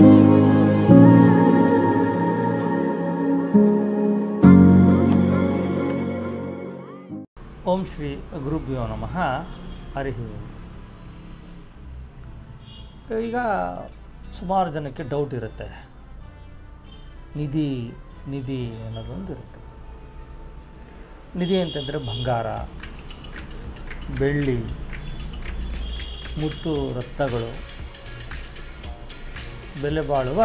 ಓಂ ಶ್ರೀ ಗುರುಭ್ಯೋ ನಮಃ ಹರಿ ಓಂ ಈಗ ಸುಮಾರು ಜನಕ್ಕೆ ಡೌಟ್ ಇರುತ್ತೆ ನಿಧಿ ನಿಧಿ ಅನ್ನೋದೊಂದು ಇರುತ್ತೆ ನಿಧಿ ಅಂತಂದರೆ ಬಂಗಾರ ಬೆಳ್ಳಿ ಮುತ್ತು ರತ್ನಗಳು ಬೆಲೆ ಬಾಳುವ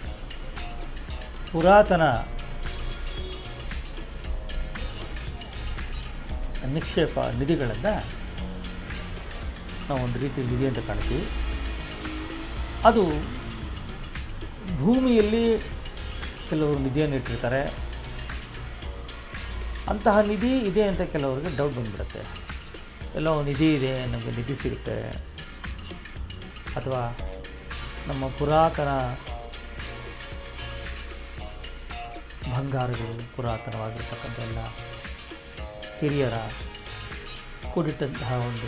ಪುರಾತನ ನಿಕ್ಷೇಪ ನಿಧಿಗಳನ್ನು ನಾವು ಒಂದು ರೀತಿ ನಿಧಿ ಅಂತ ಕಾಣ್ತೀವಿ ಅದು ಭೂಮಿಯಲ್ಲಿ ಕೆಲವರು ನಿಧಿಯನ್ನು ಇಟ್ಟಿರ್ತಾರೆ ಅಂತಹ ನಿಧಿ ಇದೆ ಅಂತ ಕೆಲವರಿಗೆ ಡೌಟ್ ಬಂದ್ಬಿಡುತ್ತೆ ಎಲ್ಲೋ ನಿಧಿ ಇದೆ ನಮಗೆ ನಿಧಿ ಸಿಗುತ್ತೆ ಅಥವಾ ನಮ್ಮ ಪುರಾತನ ಬಂಗಾರಗಳು ಪುರಾತನವಾಗಿರ್ತಕ್ಕಂಥ ಎಲ್ಲ ಹಿರಿಯರ ಕೂಡಿಟ್ಟಂತಹ ಒಂದು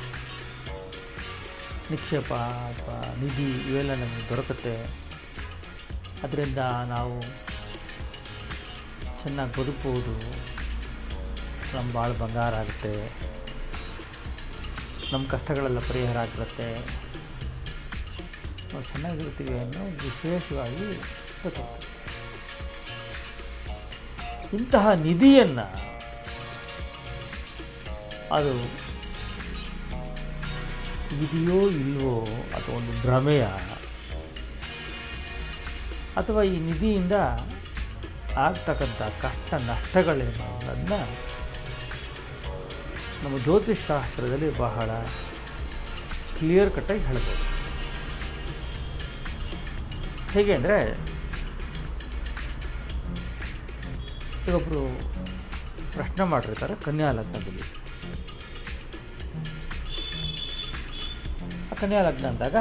ನಿಕ್ಷೇಪ ಅಥವಾ ನಿಧಿ ಇವೆಲ್ಲ ನಮಗೆ ದೊರಕುತ್ತೆ ಅದರಿಂದ ನಾವು ಚೆನ್ನಾಗಿ ಬದುಕಬಹುದು ನಮ್ಮ ಭಾಳ ಬಂಗಾರ ಆಗುತ್ತೆ ನಮ್ಮ ಕಷ್ಟಗಳೆಲ್ಲ ಪರಿಹಾರ ಆಗಿರುತ್ತೆ ನಾವು ಚೆನ್ನಾಗಿರ್ತೀವಿ ಅನ್ನೋ ವಿಶೇಷವಾಗಿ ಗೊತ್ತಾಗ್ತದೆ ಇಂತಹ ನಿಧಿಯನ್ನು ಅದು ಇದೆಯೋ ಇಲ್ವೋ ಅಥವಾ ಒಂದು ಭ್ರಮೆಯ ಅಥವಾ ಈ ನಿಧಿಯಿಂದ ಆಗ್ತಕ್ಕಂಥ ಕಷ್ಟ ನಷ್ಟಗಳೇನು ಅನ್ನೋದನ್ನ ನಮ್ಮ ಜ್ಯೋತಿಷ್ ಶಾಸ್ತ್ರದಲ್ಲಿ ಬಹಳ ಕ್ಲಿಯರ್ ಕಟ್ಟಾಗಿ ಹೇಳ್ಬೋದು ಹೇಗೆ ಅಂದರೆ ಈಗೊಬ್ಬರು ಪ್ರಶ್ನೆ ಮಾಡಿರ್ತಾರೆ ಕನ್ಯಾ ಲಗ್ನದಲ್ಲಿ ಆ ಕನ್ಯಾ ಲಗ್ನ ಅಂದಾಗ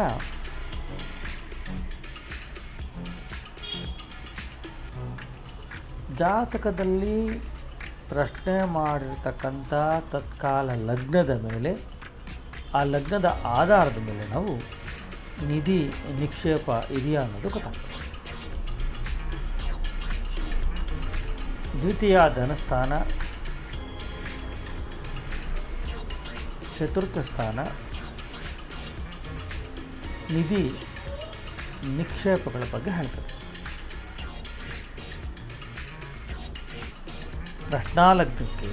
ಜಾತಕದಲ್ಲಿ ಪ್ರಶ್ನೆ ಮಾಡಿರ್ತಕ್ಕಂಥ ತತ್ಕಾಲ ಲಗ್ನದ ಮೇಲೆ ಆ ಲಗ್ನದ ಆಧಾರದ ಮೇಲೆ ನಾವು ನಿಧಿ ನಿಕ್ಷೇಪ ಇದೆಯಾ ಅನ್ನೋದು ಗೊತ್ತಾಗ್ತದೆ ದ್ವಿತೀಯ ಧನಸ್ಥಾನ ಚತುರ್ಥ ಸ್ಥಾನ ನಿಧಿ ನಿಕ್ಷೇಪಗಳ ಬಗ್ಗೆ ಹೇಳ್ತದೆ ಪ್ರಶ್ನಾಲಗ್ನಕ್ಕೆ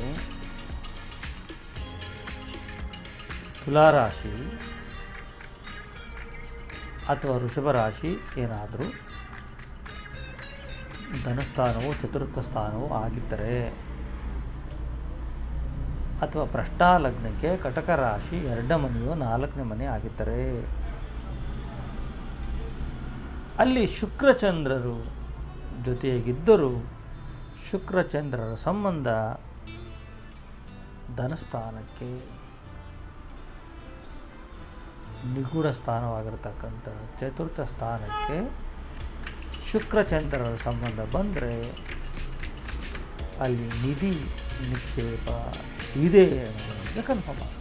ತುಲಾರಾಶಿ ಅಥವಾ ವೃಷಭ ರಾಶಿ ಏನಾದರೂ ಧನಸ್ಥಾನವು ಚತುರ್ಥ ಸ್ಥಾನವು ಆಗಿದ್ದರೆ ಅಥವಾ ಪ್ರಶ್ನಾಲಗ್ನಕ್ಕೆ ಕಟಕ ರಾಶಿ ಎರಡನೇ ಮನೆಯು ನಾಲ್ಕನೇ ಮನೆ ಆಗಿದ್ದರೆ ಅಲ್ಲಿ ಶುಕ್ರಚಂದ್ರರು ಜೊತೆಯಾಗಿದ್ದರೂ ಶುಕ್ರಚಂದ್ರರ ಸಂಬಂಧ ಧನಸ್ಥಾನಕ್ಕೆ ನಿಗೂಢ ಸ್ಥಾನವಾಗಿರ್ತಕ್ಕಂಥ ಚತುರ್ಥ ಸ್ಥಾನಕ್ಕೆ ಶುಕ್ರಚಂದ್ರರ ಸಂಬಂಧ ಬಂದರೆ ಅಲ್ಲಿ ನಿಧಿ ನಿಕ್ಷೇಪ ಇದೆ ಅನ್ನೋದನ್ನು ಕನ್ಫರ್ಮ್ ಆಗುತ್ತೆ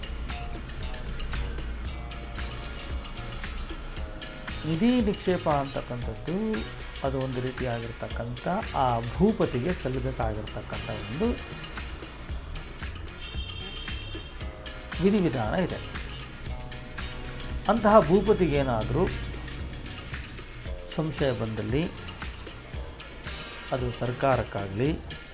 ನಿಧಿ ನಿಕ್ಷೇಪ ಅಂತಕ್ಕಂಥದ್ದು ಅದು ಒಂದು ರೀತಿಯಾಗಿರ್ತಕ್ಕಂಥ ಆ ಭೂಪತಿಗೆ ಸಲ್ಲಬೇಕಾಗಿರ್ತಕ್ಕಂಥ ಒಂದು ವಿಧಿವಿಧಾನ ಇದೆ ಅಂತಹ ಭೂಪತಿಗೇನಾದರೂ ಸಂಶಯ ಬಂದಲ್ಲಿ ಅದು ಸರ್ಕಾರಕ್ಕಾಗಲಿ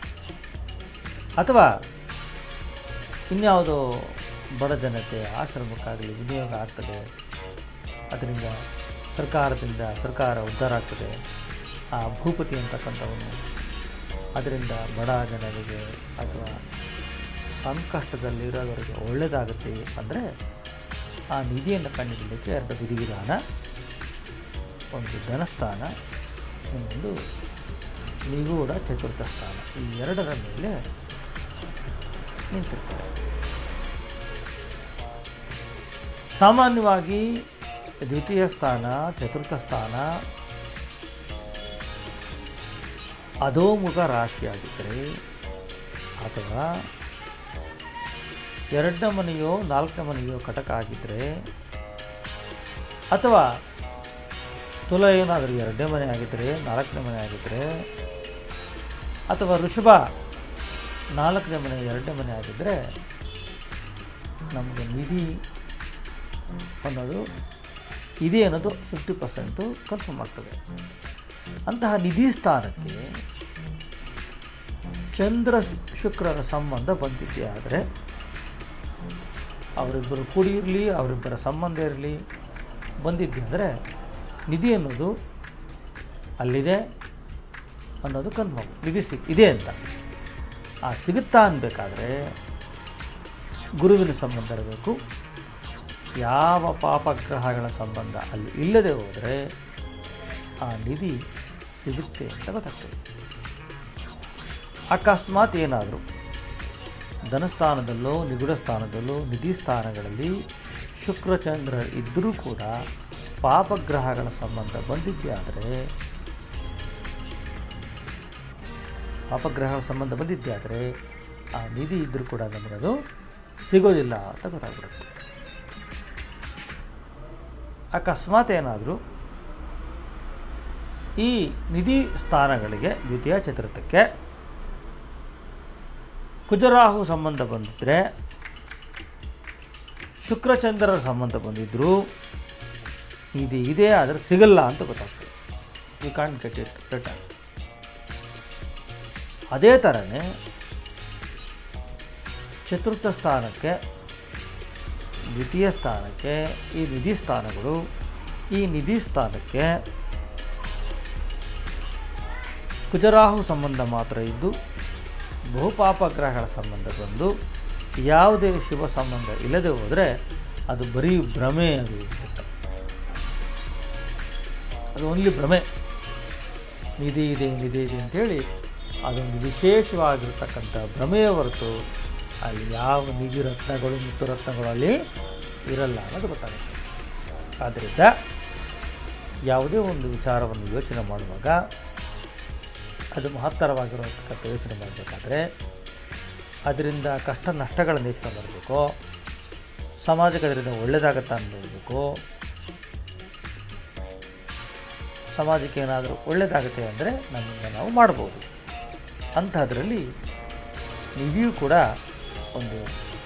ಅಥವಾ ಇನ್ಯಾವುದೋ ಬಡ ಜನತೆ ಆಶ್ರಮಕ್ಕಾಗಲಿ ವಿನಿಯೋಗ ಆಗ್ತದೆ ಅದರಿಂದ ಸರ್ಕಾರದಿಂದ ಸರ್ಕಾರ ಉದ್ಧಾರ ಆಗ್ತದೆ ಆ ಭೂಪತಿ ಅಂತಕ್ಕಂಥವನು ಅದರಿಂದ ಬಡ ಜನರಿಗೆ ಅಥವಾ ಸಂಕಷ್ಟದಲ್ಲಿರೋದವರಿಗೆ ಒಳ್ಳೆಯದಾಗುತ್ತೆ ಅಂದರೆ ಆ ನಿಧಿಯನ್ನು ಕಂಡುಹಿಡಲಿಕ್ಕೆ ಎರಡು ವಿಧಿವಿಧಾನ ಒಂದು ಧನಸ್ಥಾನ ಇನ್ನೊಂದು ನಿಗೂಢ ಚತುರ್ಥ ಸ್ಥಾನ ಈ ಎರಡರ ಮೇಲೆ ನಿಂತಿರ್ತಾರೆ ಸಾಮಾನ್ಯವಾಗಿ ದ್ವಿತೀಯ ಸ್ಥಾನ ಚತುರ್ಥ ಸ್ಥಾನ ಅಧೋಮುಖ ರಾಶಿಯಾಗಿದ್ದರೆ ಅಥವಾ ಎರಡನೇ ಮನೆಯೋ ನಾಲ್ಕನೇ ಮನೆಯೋ ಕಟಕ ಆಗಿದ್ದರೆ ಅಥವಾ ತುಲ ಏನಾದರೂ ಎರಡನೇ ಮನೆ ಆಗಿದ್ದರೆ ನಾಲ್ಕನೇ ಮನೆ ಆಗಿದ್ದರೆ ಅಥವಾ ಋಷಭ ನಾಲ್ಕನೇ ಮನೆ ಎರಡನೇ ಮನೆ ಆಗಿದ್ದರೆ ನಮಗೆ ನಿಧಿ ಅನ್ನೋದು ಇದೆ ಅನ್ನೋದು ಫಿಫ್ಟಿ ಪರ್ಸೆಂಟು ಕನ್ಫರ್ಮ್ ಆಗ್ತದೆ ಅಂತಹ ನಿಧಿ ಸ್ಥಾನಕ್ಕೆ ಚಂದ್ರ ಶುಕ್ರರ ಸಂಬಂಧ ಬಂದಿದೆ ಆದರೆ ಅವರಿಬ್ಬರು ಕೂಡಿರಲಿ ಅವರಿಬ್ಬರ ಸಂಬಂಧ ಇರಲಿ ಬಂದಿದ್ದೆ ಅಂದರೆ ನಿಧಿ ಅನ್ನೋದು ಅಲ್ಲಿದೆ ಅನ್ನೋದು ಕನ್ಫರ್ಮ್ ನಿಧಿ ಸಿಗ್ ಇದೆ ಅಂತ ಆ ಸಿಗುತ್ತಾ ಅನ್ಬೇಕಾದ್ರೆ ಗುರುವಿನ ಸಂಬಂಧ ಇರಬೇಕು ಯಾವ ಪಾಪಗ್ರಹಗಳ ಸಂಬಂಧ ಅಲ್ಲಿ ಇಲ್ಲದೆ ಹೋದರೆ ಆ ನಿಧಿ ಸಿಗುತ್ತೆ ಅಂತ ಗೊತ್ತಾಗ್ತದೆ ಅಕಸ್ಮಾತ್ ಏನಾದರೂ ಧನಸ್ಥಾನದಲ್ಲೋ ನಿಗುಡ ಸ್ಥಾನದಲ್ಲೋ ನಿಧಿ ಸ್ಥಾನಗಳಲ್ಲಿ ಶುಕ್ರಚಂದ್ರ ಇದ್ದರೂ ಕೂಡ ಪಾಪಗ್ರಹಗಳ ಸಂಬಂಧ ಬಂದಿದ್ದೆ ಆದರೆ ಪಾಪಗ್ರಹಗಳ ಸಂಬಂಧ ಬಂದಿದ್ದೆ ಆದರೆ ಆ ನಿಧಿ ಇದ್ದರೂ ಕೂಡ ನಮಗದು ಸಿಗೋದಿಲ್ಲ ಅಂತ ಗೊತ್ತಾಗ್ಬಿಡುತ್ತೆ ಅಕಸ್ಮಾತ್ ಏನಾದರೂ ಈ ನಿಧಿ ಸ್ಥಾನಗಳಿಗೆ ದ್ವಿತೀಯ ಚತುರ್ಥಕ್ಕೆ ಕುಜರಾಹು ಸಂಬಂಧ ಬಂದಿದ್ದರೆ ಶುಕ್ರಚಂದ್ರರ ಸಂಬಂಧ ಬಂದಿದ್ದರೂ ಇದು ಇದೆ ಆದರೆ ಸಿಗಲ್ಲ ಅಂತ ಗೊತ್ತಾಗ್ತದೆ we can't get it return ಅದೇ ಥರನೇ ಚತುರ್ಥ ಸ್ಥಾನಕ್ಕೆ ದ್ವಿತೀಯ ಸ್ಥಾನಕ್ಕೆ ಈ ನಿಧಿ ಸ್ಥಾನಗಳು ಈ ನಿಧಿ ಸ್ಥಾನಕ್ಕೆ ಕುಜರಾಹು ಸಂಬಂಧ ಮಾತ್ರ ಇದ್ದು ಬಹುಪಾಪಗ್ರಹಗಳ ಸಂಬಂಧ ಬಂದು ಯಾವುದೇ ಶುಭ ಸಂಬಂಧ ಇಲ್ಲದೆ ಹೋದರೆ ಅದು ಬರೀ ಭ್ರಮೆ ಅದು ಅಂತ. ಅದು ಓನ್ಲಿ ಭ್ರಮೆ ನಿಧಿ ಇದೆ ನಿಧಿ ಇದೆ ಅಂತೇಳಿ ಅದೊಂದು ವಿಶೇಷವಾಗಿರ್ತಕ್ಕಂಥ ಭ್ರಮೆಯ ಹೊರತು ಅಲ್ಲಿ ಯಾವ ನಿಧಿ ರತ್ನಗಳು ಮುತ್ತು ರತ್ನಗಳು ಅಲ್ಲಿ ಇರಲ್ಲ ಅನ್ನೋದು ಗೊತ್ತಾಗುತ್ತೆ ಆದ್ದರಿಂದ ಯಾವುದೇ ಒಂದು ವಿಚಾರವನ್ನು ಯೋಚನೆ ಮಾಡುವಾಗ ಅದು ಮಹತ್ತರವಾಗಿರುವಂತಕ್ಕಂಥ ಯೋಚನೆ ಮಾಡಬೇಕಾದ್ರೆ ಅದರಿಂದ ಕಷ್ಟ ನಷ್ಟಗಳನ್ನು ಯೋಚನೆ ಮಾಡಬೇಕು ಸಮಾಜಕ್ಕೆ ಅದರಿಂದ ಒಳ್ಳೆಯದಾಗತ್ತಾ ಅಂತ ನೋಡಬೇಕು ಸಮಾಜಕ್ಕೆ ಏನಾದರೂ ಒಳ್ಳೆಯದಾಗುತ್ತೆ ಅಂದರೆ ನಮ್ಮಿಂದ ನಾವು ಮಾಡ್ಬೋದು ಅಂಥದ್ರಲ್ಲಿ ನಿಧಿಯೂ ಕೂಡ ಒಂದು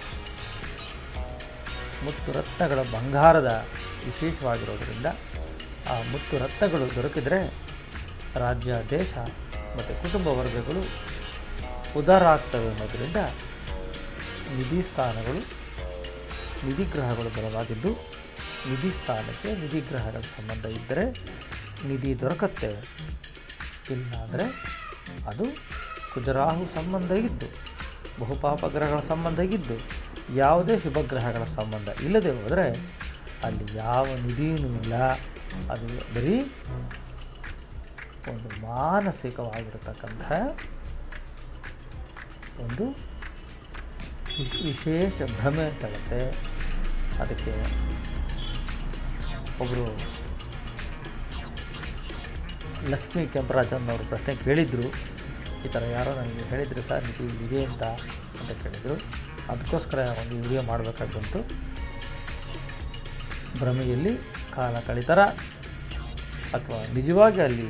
ಮುತ್ತು ರತ್ನಗಳ ಬಂಗಾರದ ವಿಶೇಷವಾಗಿರೋದರಿಂದ ಆ ಮುತ್ತು ರತ್ನಗಳು ದೊರಕಿದರೆ ರಾಜ್ಯ ದೇಶ ಮತ್ತು ಕುಟುಂಬ ವರ್ಗಗಳು ಉದಾರ ಆಗ್ತವೆ ಅನ್ನೋದರಿಂದ ನಿಧಿ ಸ್ಥಾನಗಳು ನಿಧಿ ಗ್ರಹಗಳು ಬಲವಾಗಿದ್ದು ನಿಧಿ ಸ್ಥಾನಕ್ಕೆ ನಿಧಿ ಗ್ರಹಗಳ ಸಂಬಂಧ ಇದ್ದರೆ ನಿಧಿ ದೊರಕತ್ತೆ ಇಲ್ಲ ಅಂದರೆ ಅದು ಕುಜರಾಹು ಸಂಬಂಧ ಇದ್ದು ಬಹುಪಾಪ ಗ್ರಹಗಳ ಸಂಬಂಧ ಇದ್ದು ಯಾವುದೇ ಶುಭ ಗ್ರಹಗಳ ಸಂಬಂಧ ಇಲ್ಲದೆ ಹೋದರೆ ಅಲ್ಲಿ ಯಾವ ನಿಧಿಯೂ ಇಲ್ಲ ಅದು ಬರೀ ಒಂದು ಮಾನಸಿಕವಾಗಿರತಕ್ಕಂತಹ ಒಂದು ವಿಶ್- ವಿಶೇಷ ಭ್ರಮೆ ಅಂತಗುತ್ತೆ ಅದಕ್ಕೆ ಒಬ್ಬರು ಲಕ್ಷ್ಮೀ ಕೆಂಪರಾಜನ್ ಅವರು ಪ್ರಶ್ನೆ ಕೇಳಿದರು ಈ ಥರ ಯಾರೋ ನನಗೆ ಹೇಳಿದರು ಸರ್ ಇದು ಇದೆ ಅಂತ ಅಂತ ಕೇಳಿದರು ಅದಕ್ಕೋಸ್ಕರ ಒಂದು ವಿಡಿಯೋ ಮಾಡಬೇಕಾಗಿ ಬಂತು ಭ್ರಮೆಯಲ್ಲಿ ಕಾಲ ಕಳಿತರ ಅಥವಾ ನಿಜವಾಗಿ ಅಲ್ಲಿ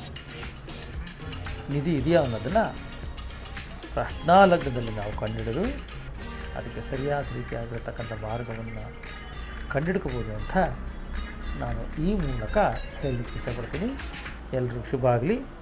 ನಿಧಿ ಇದೆಯಾ ಅನ್ನೋದನ್ನು ಪ್ರಶ್ನಾಲಗ್ನದಲ್ಲಿ ನಾವು ಕಂಡುಹಿಡಿದು ಅದಕ್ಕೆ ಸರಿಯಾದ ರೀತಿಯಾಗಿರತಕ್ಕಂಥ ಮಾರ್ಗವನ್ನು ಕಂಡುಹಿಡ್ಕೋಬೋದು ಅಂತ ನಾನು ಈ ಮೂಲಕ ಹೇಳಲಿಕ್ಕೆ ಇಷ್ಟಪಡ್ತೀನಿ ಎಲ್ರಿಗೂ ಶುಭ ಆಗಲಿ